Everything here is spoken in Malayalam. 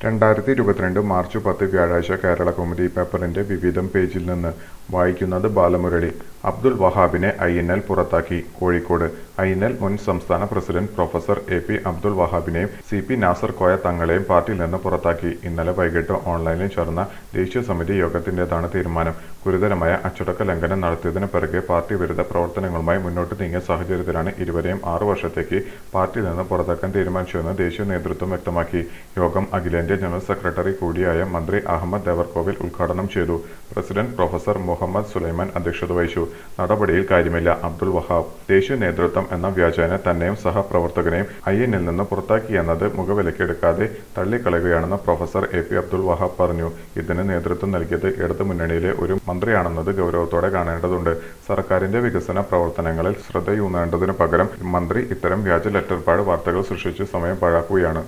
രണ്ടായിരത്തി ഇരുപത്തിരണ്ട് മാർച്ച് പത്ത് വ്യാഴാഴ്ച കേരള കൗമുദി പേപ്പറിന്റെ വിവിധം പേജിൽ നിന്ന് വായിക്കുന്നത് ബാലമുരളി അബ്ദുൽ വഹാബിനെ ഐ എൻ എൽ പുറത്താക്കി കോഴിക്കോട് ഐ എൻ എൽ മുൻ സംസ്ഥാന president professor A P Abdul വഹാബിനെയും സി പി നാസർ കോയ തങ്ങളെയും പാർട്ടിയിൽ നിന്ന് പുറത്താക്കി ഇന്നലെ വൈകിട്ട് ഓൺലൈനിൽ ചേർന്ന ദേശീയ സമിതി യോഗത്തിന്റേതാണ് തീരുമാനം ഗുരുതരമായ അച്ചടക്ക ലംഘനം നടത്തിയതിന് പിറകെ പാർട്ടി വിരുദ്ധ പ്രവർത്തനങ്ങളുമായി മുന്നോട്ട് നീങ്ങിയ സാഹചര്യത്തിലാണ് ഇരുവരെയും ആറു വർഷത്തേക്ക് പാർട്ടിയിൽ നിന്ന് പുറത്താക്കാൻ തീരുമാനിച്ചതെന്ന് ദേശീയ നേതൃത്വം വ്യക്തമാക്കി യോഗം അഖിലേന്ത്യാ ജനറൽ സെക്രട്ടറി കൂടിയായ മന്ത്രി അഹമ്മദ് ദേവർകോവിൽ ഉദ്ഘാടനം ചെയ്തു പ്രസിഡന്റ് പ്രൊഫസർ മുഹമ്മദ് സുലൈമാൻ അധ്യക്ഷത വഹിച്ചു നടപടിയിൽ കാര്യമില്ല അബ്ദുൽ വഹാബ് ദേശീയ നേതൃത്വം എന്ന വ്യാജേന തന്നെയും സഹപ്രവർത്തകനെയും ഐ എന്നിൽ നിന്ന് പുറത്താക്കിയെന്നത് മുഖവിലക്കെടുക്കാതെ തള്ളിക്കളയുകയാണെന്ന് professor A P Abdul Wahab പറഞ്ഞു ഇതിന് നേതൃത്വം നൽകിയത് ഇടതു മുന്നണിയിലെ ഒരു മന്ത്രിയാണെന്നത് ഗൗരവത്തോടെ കാണേണ്ടതുണ്ട് സർക്കാരിന്റെ വികസന പ്രവർത്തനങ്ങളിൽ ശ്രദ്ധയൂന്നേണ്ടതിനു പകരം മന്ത്രി ഇത്തരം വ്യാജ ലെറ്റർ പാഡ് വാർത്തകൾ സൃഷ്ടിച്ച് സമയം പാഴാക്കുകയാണ്